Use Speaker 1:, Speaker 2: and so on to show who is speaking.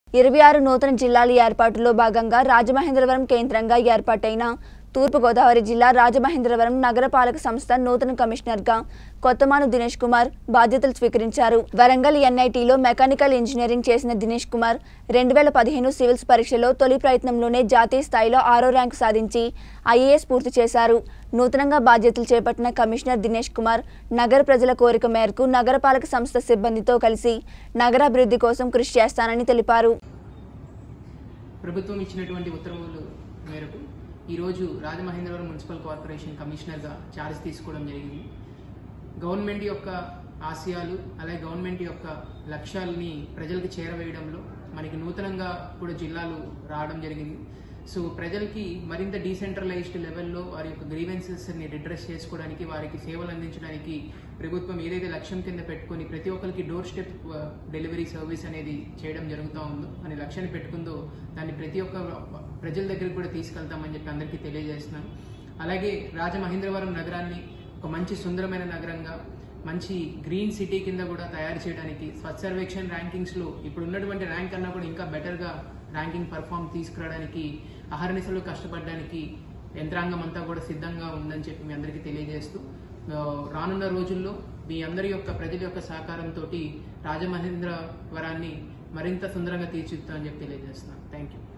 Speaker 1: ఇరవై ఆరు నూతన జిల్లాల ఏర్పాటులో భాగంగా రాజమహేంద్రవరం కేంద్రంగా ఏర్పాటైన తూర్పుగోదావరి జిల్లా రాజమహేంద్రవరం నగరపాలక సంస్థ నూతన కమిషనర్గా కొత్తమాను దినేష్ కుమార్ బాధ్యతలు స్వీకరించారు వరంగల్ ఎన్ఐటిలో మెకానికల్ ఇంజనీరింగ్ చేసిన దినేష్ కుమార్ రెండు వేల పదిహేను సివిల్స్ పరీక్షలో తొలి ప్రయత్నంలోనే జాతీయ స్థాయిలో ఆరో ర్యాంకు సాధించి ఐఏఎస్ పూర్తి చేశారు నూతనంగా బాధ్యతలు చేపట్టిన కమిషనర్ దినేష్ కుమార్ నగర ప్రజల కోరిక మేరకు నగరపాలక సంస్థ సిబ్బందితో కలిసి నగరాభివృద్ధి కోసం కృషి చేస్తానని తెలిపారు
Speaker 2: ప్రభుత్వం ఇచ్చినటువంటి ఉత్తర్వులు మేరకు ఈరోజు రాజమహేంద్రవరం మున్సిపల్ కార్పొరేషన్ కమిషనర్గా ఛార్జ్ తీసుకోవడం జరిగింది గవర్నమెంట్ యొక్క ఆశయాలు అలాగే గవర్నమెంట్ యొక్క లక్ష్యాలని ప్రజలకు చేరవేయడంలో మనకి నూతనంగా కూడా జిల్లాలు రావడం జరిగింది సో ప్రజలకి మరింత డీసెంట్రలైజ్డ్ లెవెల్లో వారి యొక్క గ్రీవెన్సెస్ని రిడ్రెస్ చేసుకోవడానికి వారికి సేవలు అందించడానికి ప్రభుత్వం ఏదైతే లక్ష్యం కింద పెట్టుకొని ప్రతి ఒక్కరికి డోర్ స్టెప్ డెలివరీ సర్వీస్ అనేది చేయడం జరుగుతూ ఉందో అనే లక్ష్యాన్ని పెట్టుకుందో దాన్ని ప్రతి ఒక్క ప్రజల దగ్గరికి కూడా తీసుకెళ్తామని చెప్పి అందరికీ తెలియజేస్తున్నాను అలాగే రాజమహేంద్రవరం నగరాన్ని ఒక మంచి సుందరమైన నగరంగా మంచి గ్రీన్ సిటీ కింద కూడా తయారు చేయడానికి స్వచ్ఛ సర్వేక్షణ్ ర్యాంకింగ్స్లో ఇప్పుడు ఉన్నటువంటి ర్యాంక్ కన్నా కూడా ఇంకా బెటర్గా ర్యాంకింగ్ పర్ఫామ్ తీసుకురావడానికి అహర్నిశలు కష్టపడడానికి యంత్రాంగం అంతా కూడా సిద్ధంగా ఉందని చెప్పి మీ అందరికీ తెలియజేస్తూ ఆ, రానున్న రోజుల్లో మీ అందరి యొక్క ప్రజల యొక్క సహకారంతో రాజమహేంద్రవరాన్ని మరింత సుందరంగా తీర్చిదిద్దామని చెప్పి తెలియజేస్తున్నాను థ్యాంక్ యూ